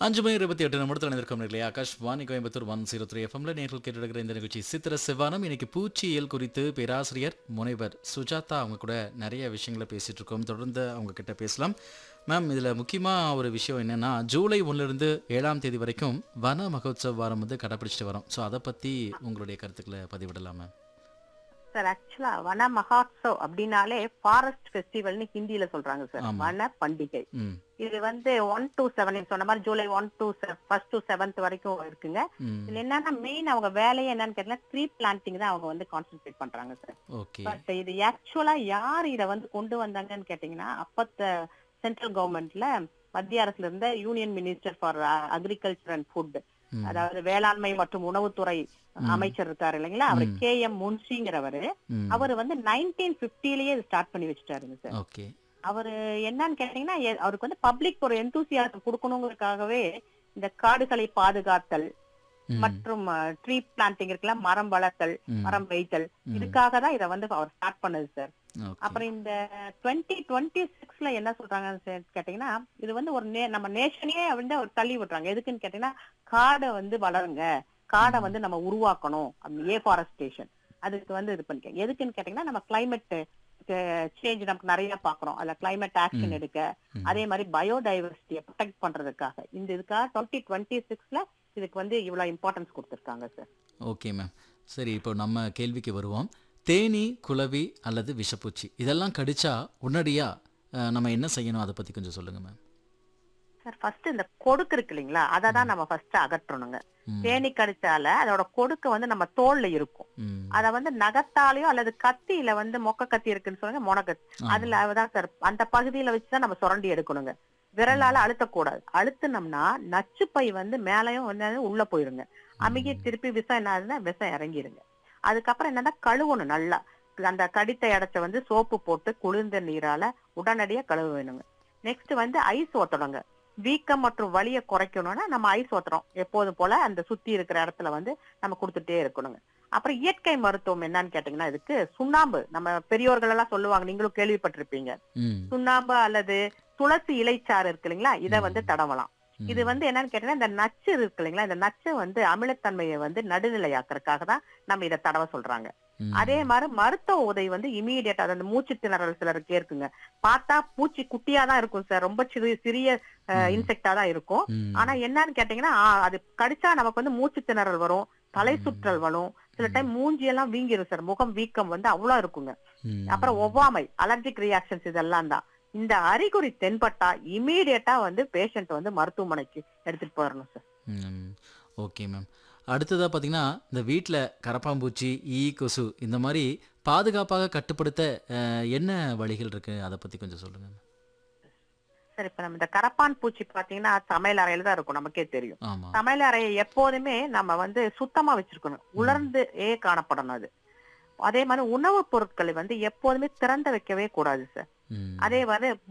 அஞ்சு மணி இருபத்தி எட்டு நிமிடத்தில் இணைந்திருக்கும் இல்லையா Akashvani Coimbatore one zero three எஃப்எம்ல நேர்கள் கேட்டுக்கிற இந்த நிகழ்ச்சி சித்திர சிவானம் இன்னைக்கு பூச்சியியல் குறித்து பேராசிரியர் முனைவர் சுஜாதா அவங்க கூட நிறைய விஷயங்களை பேசிட்டு இருக்கோம் தொடர்ந்து அவங்க கிட்ட பேசலாம் மேம் இதில் முக்கியமாக ஒரு விஷயம் என்னன்னா ஜூலை ஒன்றிலிருந்து ஏழாம் தேதி வரைக்கும் வன மகோத்சவ வாரம் வந்து கடைப்பிடிச்சிட்டு வரோம் ஸோ அதை பற்றி உங்களுடைய கருத்துக்களை பதிவிடலாம் மேம் சார் ஆக்சுவலா வன மகோத்சவ் அப்படின்னாலே ஃபாரஸ்ட் ஃபெஸ்டிவல்னு ஹிந்தியில சொல்றாங்க சார் ஆமா. வன பண்டிகை ம் இது வந்து ஒன் டு செவன் நீங்க சொன்ன மாதிரி July one to first to seventh வரைக்கும் இருக்குங்க ம் இதுல என்னன்னா மெயின் அவங்க வேலையை என்னன்னு கேட்டீங்கன்னா ட்ரீ பிளான்டிங் தான் அவங்க வந்து கான்சென்ட்ரேட் பண்றாங்க சார் ஓகே பட் இது ஆக்சுவலா யார் இத வந்து கொண்டு வந்தாங்கன்னு கேட்டீங்கன்னா அப்பத்த சென்ட்ரல் கவர்மெண்ட்ல மத்திய அரசுல இருந்த union minister for agriculture and food ம். அதாவது வேளாண்மை மற்றும் உணவுத்துறை அமைச்சர் இருக்காரு இல்லைங்களா அவர் ம். கே எம் முன்ஷிங்கிறவரு ம் அவர் வந்து நைன்டீன் பிப்டிலேயே ஸ்டார்ட் பண்ணி வச்சுட்டாருங்க சார் ஓகே அவரு என்னன்னு கேட்டீங்கன்னா எ- அவருக்கு வந்து பப்ளிக் ஒரு எந்தூசியாசம் கொடுக்கணுங்கிறதுக்காகவே இந்த காடுகளை பாதுகாத்தல் ம் மற்றும் ட்ரீ பிளான்டிங் இருக்குல்ல மரம் வளர்த்தல் ம். மரம் வைத்தல் ம். இதுக்காக தான் இதை வந்து அவர் ஸ்டார்ட் பண்ணது சார் ஓகே அப்புறம் இந்த டுவெண்ட்டி டுவெண்ட்டி சிக்ஸ்ல என்ன சொல்றாங்கன்னு சே- கேட்டீங்கன்னா இது வந்து ஒரு நே- நம்ம நேஷனையே வந்து அவர் தள்ளி விடுறாங்க எதுக்குன்னு கேட்டீங்கன்னா காடை வந்து வளருங்க காடை வந்து நம்ம உருவாக்கணும் ஏ ஃபாரஸ்டேஷன் அதுக்கு வந்து இது பண்ணிக்க எதுக்குன்னு கேட்டீங்கன்னா நம்ம கிளைமேட் சேஞ்ச் நமக்கு நிறைய பாக்குறோம் அதுல கிளைமேட் ஆக்ஷன் ம். எடுக்க ம். அதே மாதிரி பயோடைவர்சிட்டியை ப்ரொடெக்ட் பண்றதுக்காக இந்த இதுக்காக டுவெண்ட்டி டுவெண்ட்டி சிக்ஸ்ல இதுக்கு வந்து இவ்வளவு இம்பார்ட்டன்ஸ் கொடுத்திருக்காங்க சார் ஓகே மேம் சரி இப்போ நம்ம கேள்விக்கு வருவோம் தேனி குளவி அல்லது விஷப்பூச்சி இதெல்லாம் கடிச்சா உடனடியாக நம்ம என்ன செய்யணும் அதை பற்றி கொஞ்சம் சொல்லுங்கள் மேம் சார் ஃபர்ஸ்ட் இந்த கொடுக்கு இருக்கு இல்லைங்களா அதை தான் நம்ம ஃபர்ஸ்ட் அகற்றணுங்க ம், தேனி கடிச்சால அதோட கொடுக்கு வந்து நம்ம தோல்ல இருக்கும் ம், அத வந்து நகத்தாலேயோ அல்லது கத்தியில வந்து மொக்க கத்தி இருக்குன்னு சொல்லுங்க மொனக்கத்தி ஆமா. அதுல தான் சார் அந்த பகுதியில வச்சுதான் நம்ம சுரண்டி எடுக்கணுங்க விரலால அழுத்தக்கூடாது அழுத்துனோம்னா நச்சுப்பை வந்து மேலையும் வந்து உள்ள போயிருங்க அமுகி திருப்பி விஷம் என்ன ஆகுதுன்னா விஷம் இறங்கிருங்க அதுக்கப்புறம் என்னன்னா கழுவணும் நல்லா அந்த கடித்த இடத்த வந்து சோப்பு போட்டு குளிர்ந்த நீரால உடனடியா கழுவ வேணுங்க நெக்ஸ்ட் வந்து ஐஸ் ஊத்தணுங்க வீக்கம் மற்றும் வலியை குறைக்கணும்னா நம்ம ஐஸ் ஊத்துறோம் எப்போதும் போல அந்த சுத்தி இருக்கிற இடத்துல வந்து நம்ம கொடுத்துட்டே இருக்கணுங்க அப்புறம் இயற்கை மருத்துவம் என்னன்னு கேட்டீங்கன்னா இதுக்கு சுண்ணாம்பு நம்ம பெரியோர்கள் எல்லாம் சொல்லுவாங்க நீங்களும் கேள்விப்பட்டிருப்பீங்க ம், சுண்ணாம்பு அல்லது துளசி இலைச்சாறு இருக்கு இல்லைங்களா இதை ம். வந்து தடவலாம் ம், இது வந்து என்னன்னு கேட்டீங்கன்னா இந்த நச்சு இருக்கு இல்லைங்களா இந்த நச்சை வந்து அமிலத்தன்மையை வந்து நடுநிலையாக்குறதுக்காக தான் நம்ம இதை தடவ சொல்றாங்க ம், அதே மாதிரி மருத்துவ உதவி வந்து இமீடியட்டா அந்த மூச்சு திணறல் சிலருக்கு இருக்குங்க பார்த்தா பூச்சி குட்டியா தான் இருக்கும் சார் ரொம்ப சிறிய சிறிய ம். இன்செக்டா தான் இருக்கும் ம், ஆனா என்னன்னு கேட்டீங்கன்னா ஆ, அது கடிச்சா நமக்கு வந்து மூச்சு திணறல் வரும் தலை ம். சுற்றல் வரும் சில ம். டைம் மூஞ்சி எல்லாம் வீங்கிரும் சார் முகம் வீக்கம் வந்து அவ்வளவு இருக்குங்க ம், அப்புறம் ஒவ்வாமை அலர்ஜிக் ரியாக்ஷன்ஸ் இதெல்லாம் தான் இந்த அறிகுறி தென்பட்டா இமீடியட்டா வந்து பேஷண்ட் வந்து மருத்துவமனைக்கு எடுத்துட்டு போயிடணும் சார் ம், ஓகே மேம் அடுத்ததாக பார்த்தீங்கன்னா இந்த வீட்டில் கரப்பாம்பூச்சி ஈ கொசு இந்த மாதிரி பாதுகாப்பாக கட்டுப்படுத்த அஹ், என்ன வழிகள் இருக்கு அதை பற்றி கொஞ்சம் சொல்லுங்கள் சார் இப்ப நம்ம இந்த கரப்பான் பூச்சி பாத்தீங்கன்னா சமையல் அறையில தான் இருக்கும் நமக்கே தெரியும் ஆமாம் சமையல் அறையை எப்போதுமே நம்ம வந்து சுத்தமா வச்சிருக்கணும் உலர்ந்து ஏ காணப்படணும் அது அதே மாதிரி உணவுப் பொருட்களை வந்து எப்போதுமே திறந்து வைக்கவே கூடாது சார் ம் அதே மாதிரி